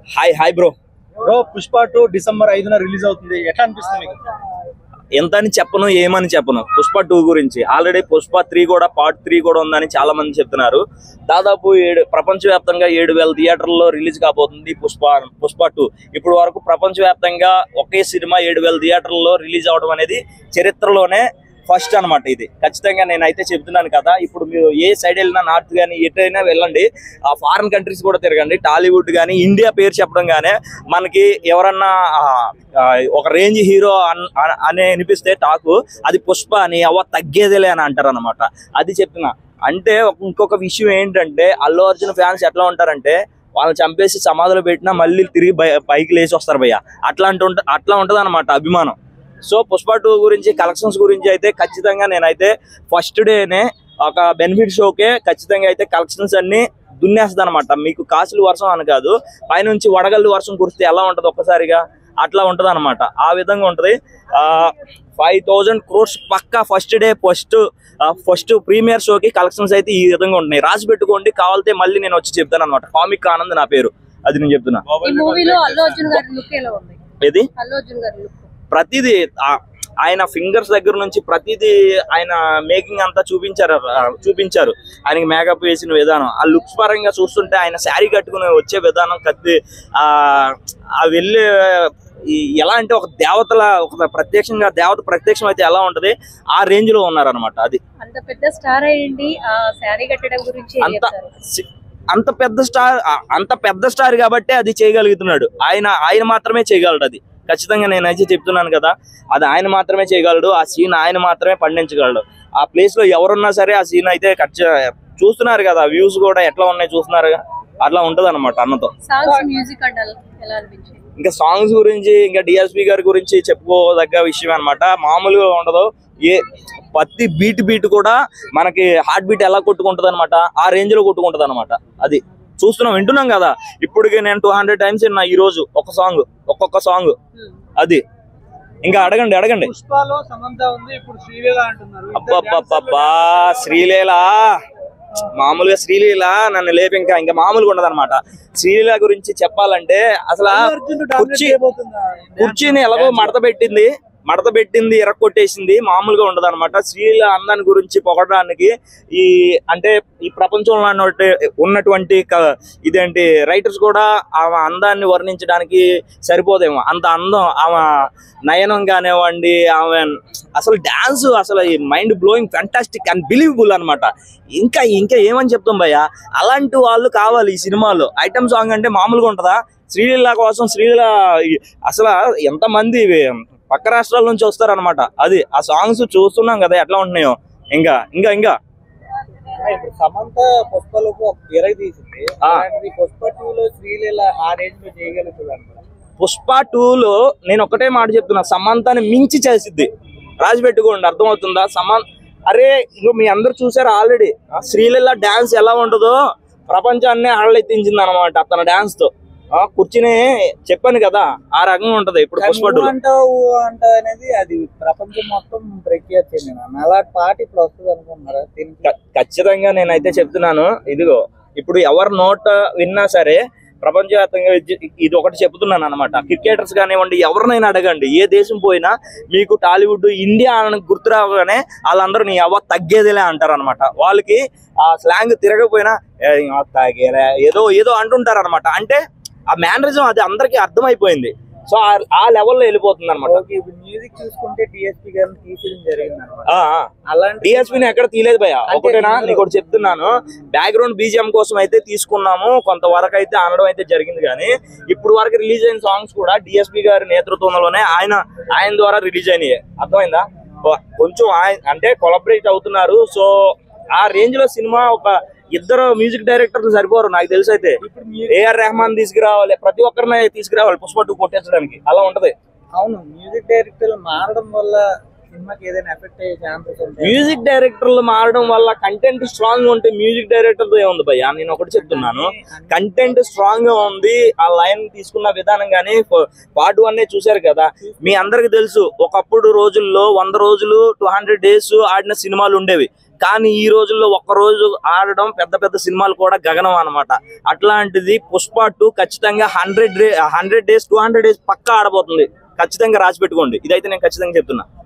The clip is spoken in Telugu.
Hi hi bro bro Pushpa two December ఐదున రిలీజ్ అవుతుంది ఎట్లా అనిపిస్తుంది మీకు ఎంత అని చెప్పను ఏమని చెప్పను పుష్ప టూ గురించి ఆల్రెడీ పుష్ప త్రీ కూడా పార్ట్ త్రీ కూడా ఉందని చాలా మంది చెప్తున్నారు దాదాపు ఏడు ప్రపంచవ్యాప్తంగా ఏడు వేల థియేటర్లో రిలీజ్ కాబోతుంది పుష్ప పుష్ప టూ ఇప్పుడు వరకు ప్రపంచవ్యాప్తంగా ఒకే సినిమా ఏడు వేల థియేటర్లలో రిలీజ్ అవడం అనేది చరిత్రలోనే ఫస్ట్ అన్నమాట ఇది ఖచ్చితంగా నేనైతే చెప్తున్నాను కదా ఇప్పుడు మీరు ఏ సైడ్ వెళ్ళినా నార్త్ కానీ ఎటైనా వెళ్ళండి ఆ ఫారిన్ కంట్రీస్ కూడా తిరగండి టాలీవుడ్ కానీ ఇండియా పేరు చెప్పడం గానే మనకి ఎవరన్నా ఆ, ఆ, ఒక రేంజ్ హీరో అన్- అ- అని అనిపిస్తే టాకు అది పుష్ప అని అవ్వ తగ్గేదేలే అని అంటారు అనమాట అది చెప్తున్నా అంటే ఒక- ఇంకొక విషయం ఏంటంటే అల్లు అర్జున్ ఫ్యాన్స్ ఎట్లా ఉంటారంటే వాళ్ళని చంపేసి సమాధులు పెట్టినా మళ్ళీ తిరిగి బయ- పైకి లేచి వస్తారు భయ్య అట్లాంటి ఉంట అట్లా ఉంటది అనమాట అభిమానం సో పుష్ప టూ గురించి కలెక్షన్స్ గురించి అయితే ఖచ్చితంగా నేనైతే ఫస్ట్ డేనే ఒక బెనిఫిట్ షోకే ఖచ్చితంగా అయితే కలెక్షన్స్ అన్ని దున్నేస్తుంది అనమాట మీకు కాసులు వర్షం అని కాదు పైనుంచి వడగల్లు వర్షం కురిస్తే ఎలా ఉంటది ఒక్కసారిగా అట్లా ఉంటది అనమాట ఆ విధంగా ఉంటది ఫైవ్ థౌజండ్ క్రోర్స్ పక్కా first day first first premiere షోకి కలెక్షన్స్ అయితే ఈ విధంగా ఉంటున్నాయి రాసి పెట్టుకోండి కావాలితే మళ్ళీ నేను వచ్చి చెప్తాను అనమాట కామిక్ ఆనంద్ నా పేరు అది నేను చెప్తున్నా ఈ మూవీలో అల్లు అర్జున్ గారి లుక్ ఎలా ఉంది ఏది అల్లు అర్జున్ గారి లుక్ ప్రతిదీ ఆ- ఆయన ఫింగర్స్ దగ్గర నుంచి ప్రతిదీ ఆయన మేకింగ్ అంతా చూపించారు ఆ, చూపించారు ఆయనకి మేకప్ వేసిన విధానం ఆ లుక్స్ పరంగా చూస్తుంటే ఆయన శారీ కట్టుకుని వచ్చే విధానం కత్తి ఆ ఆ వెళ్ళే ఈ ఎలా అంటే ఒక దేవతల ఒక ప్రత్యక్షంగా దేవత ప్రత్యక్షం అయితే ఎలా ఉంటది ఆ రేంజ్ లో ఉన్నారనమాట అది అంత పెద్ద స్టార్ అయ్యండి ఆ శారీ కట్టడం గురించి ఏం అంత చెప్తారు సి- అంత పెద్ద స్టార్ ఆ- అంత పెద్ద స్టార్ కాబట్టి అది చేయగలుగుతున్నాడు ఆయన ఆయన మాత్రమే చేయగలడు అది ఖచ్చితంగా నేనైతే చెప్తున్నాను కదా అది ఆయన మాత్రమే చేయగలడు ఆ సీన్ ఆయన మాత్రమే పండించగలడు ఆ ప్లేస్ లో ఎవరున్నా సరే ఆ సీన్ అయితే ఖచ్చ చూస్తున్నారు కదా వ్యూస్ కూడా ఎట్లా ఉన్నాయి చూస్తున్నారు అట్లా ఉంటది అనమాట అన్నతో సాంగ్స్ మ్యూజిక్ అండ్ ఎలా అనిపించింది ఇంకా సాంగ్స్ గురించి ఇంకా డిఎస్పి గారి గురించి చెప్పుకోదగ్గ విషయం అన్నమాట మామూలుగా ఉండదు ఏ ప్రతి బీట్ బీట్ కూడా మనకి హార్ట్ బీట్ ఎలా కొట్టుకుంటది అనమాట ఆ రేంజ్ లో కొట్టుకుంటది అనమాట అది చూస్తున్నాం వింటున్నాం కదా ఇప్పటికి నేను టూ హండ్రెడ్ టైమ్స్ విన్నా ఈ రోజు ఒక సాంగ్ ఒక్కొక్క సాంగ్ అది ఇంకా అడగండి అడగండి పుష్పలో సమంత ఉంది ఇప్పుడు శ్రీలీల అంటున్నారు అబ్బబ్బబ్బబ్బా శ్రీలీల మామూలుగా శ్రీలీల నన్ను లేపి ఇంకా ఇంకా మామూలుగా ఉండదు అనమాట శ్రీలీల గురించి చెప్పాలంటే అసలు కుర్చీ కుర్చీని ఎలాగో మడత పెట్టింది మడత పెట్టింది ఎరక్కొట్టేసింది మామూలుగా ఉండదు అనమాట స్త్రీల అందాన్ని గురించి పొగడడానికి ఈ అంటే ఈ ప్రపంచంలో ఉన్నటువంటి- ఉన్నటువంటి క- ఇదేంటి రైటర్స్ కూడా ఆమె అందాన్ని వర్ణించడానికి సరిపోదేమో అంత అందం ఆమె నయనం కానివ్వండి ఆమె అసలు డాన్స్ అసలు mind blowing fantastic and believable అన్నమాట ఇంకా ఇంకా ఏమని చెప్తాం భయ్య అలాంటి వాళ్ళు కావాలి ఈ సినిమాలో ఐటమ్ సాంగ్ అంటే మామూలుగా ఉంటుందా శ్రీలీల కోసం శ్రీలీల ఈ- అసలు ఎంతమంది ఇవి పక్క రాష్ట్రాల నుంచి వస్తారనమాట అది ఆ సాంగ్స్ చూస్తున్నాం కదా ఎట్లా ఉంటున్నాయో ఇంకా ఇంకా ఇంకా ఇప్పుడు సమంత పుష్పలకు ఒక తెర తీసింది ఆ. అలాంటిది పుష్ప టూ లో శ్రీలీల ఆ రేంజ్ లో చేయగలుగుతుంది అనమాట పుష్ప టూలో నేను ఒకటే మాట చెప్తున్నా సమంతాన్ని మించి చేసిద్ది రాసి పెట్టుకోండి అర్థమవుతుందా సమంత అరే ఇంకో మీ అందరు చూసారు ఆల్రెడీ శ్రీలీల డాన్స్ ఎలా ఉంటుందో ప్రపంచాన్ని హళ్ళెత్తించింది అనమాట అతని డాన్స్ తో ఆ కుర్చీని చెప్పాను కదా ఆ రకంగా ఉంటది ఇప్పుడు పుష్ప కానీ టూలో ఊ అంటావు ఊ అంటావు అనేది అది ప్రపంచం మొత్తం ప్రఖ్యాతి చెందిన అలాంటి పాట ఇప్పుడు వస్తుంది అనుకుంటున్నారా దీనికి ఖ- ఖచ్చితంగా నేనైతే చెప్తున్నాను ఇదిగో ఇప్పుడు ఎవరి నోట విన్నా సరే ప్రపంచవ్యాప్తంగా ఇది- ఇది ఒకటి చెప్తున్నాను అనమాట క్రికెటర్స్ కానివ్వండి ఎవరినైనా అడగండి ఏ దేశం పోయినా మీకు టాలీవుడ్ ఇండియా అని గుర్తు రాగానే వాళ్ళందరూ నీ అవ్వ తగ్గేదిలే అంటారు అనమాట వాళ్ళకి ఆ స్లాంగ్ తిరగకపోయినా "ఏ, ఇంక తగ్గేలే ఏదో ఏదో అంటుంటారు అనమాట అంటే ఆ మేనరిజం అది అందరికీ అర్థమైపోయింది సో ఆ- ఆ లెవెల్లో వెళ్ళిపోతుంది అనమాట ఓకే ఇప్పుడు మ్యూజిక్ చూసుకుంటే డిఎస్పీ గారిని తీసేయడం జరిగింది అనమాట అలాంటి డిఎస్పీని ఎక్కడ తీయలేదు భయ ఒకటేనా నీకు ఒకటి చెప్తున్నాను బ్యాక్గ్రౌండ్ బీజిఎం కోసం అయితే తీసుకున్నాము కొంతవరకు అయితే అనడం అయితే జరిగింది కానీ ఇప్పుడు వరకు రిలీజ్ అయిన సాంగ్స్ కూడా డిఎస్పీ గారి నేతృత్వంలోనే ఆయన ఆయన ద్వారా రిలీజ్ అయినాయి అర్థమైందా ఓ- కొంచెం ఆయన అంటే కొలబరేట్ అవుతున్నారు సో ఆ రేంజ్ లో సినిమా ఒక ఇద్దరు మ్యూజిక్ డైరెక్టర్లు సరిపోరు నాకు తెలిసి అయితే ఏఆర్ రెహమాన్ తీసుకురావాలి ప్రతి ఒక్కరిని తీసుకురావాలి పుష్ప టూ కొట్టేసడానికి అలా ఉంటది అవును మ్యూజిక్ డైరెక్టర్లు మారడం వల్ల సినిమాకి ఏదైనా ఎఫెక్ట్ అయ్యే ఛాన్సెస్ ఉంటాయి మ్యూజిక్ డైరెక్టర్లు మారడం వల్ల కంటెంట్ స్ట్రాంగ్ ఉంటే మ్యూజిక్ డైరెక్టర్ ఏముంది భయ్య నేను ఒకటి చెప్తున్నాను కంటెంట్ స్ట్రాంగ్ గా ఉంది ఆ లైన్ తీసుకున్న విధానం కానీ పార్ట్ వన్ చూశారు కదా మీ అందరికి తెలుసు ఒకప్పుడు రోజుల్లో వంద రోజులు టూ హండ్రెడ్ డేస్ ఆడిన సినిమాలు ఉండేవి కానీ ఈ రోజుల్లో ఒక్క రోజు ఆడడం పెద్ద పెద్ద సినిమాలు కూడా గగనం అన్నమాట అట్లాంటిది పుష్ప టూ ఖచ్చితంగా hundred hundred days two hundred days పక్కా ఆడబోతుంది ఖచ్చితంగా రాసి పెట్టుకోండి ఇదైతే నేను ఖచ్చితంగా చెప్తున్నా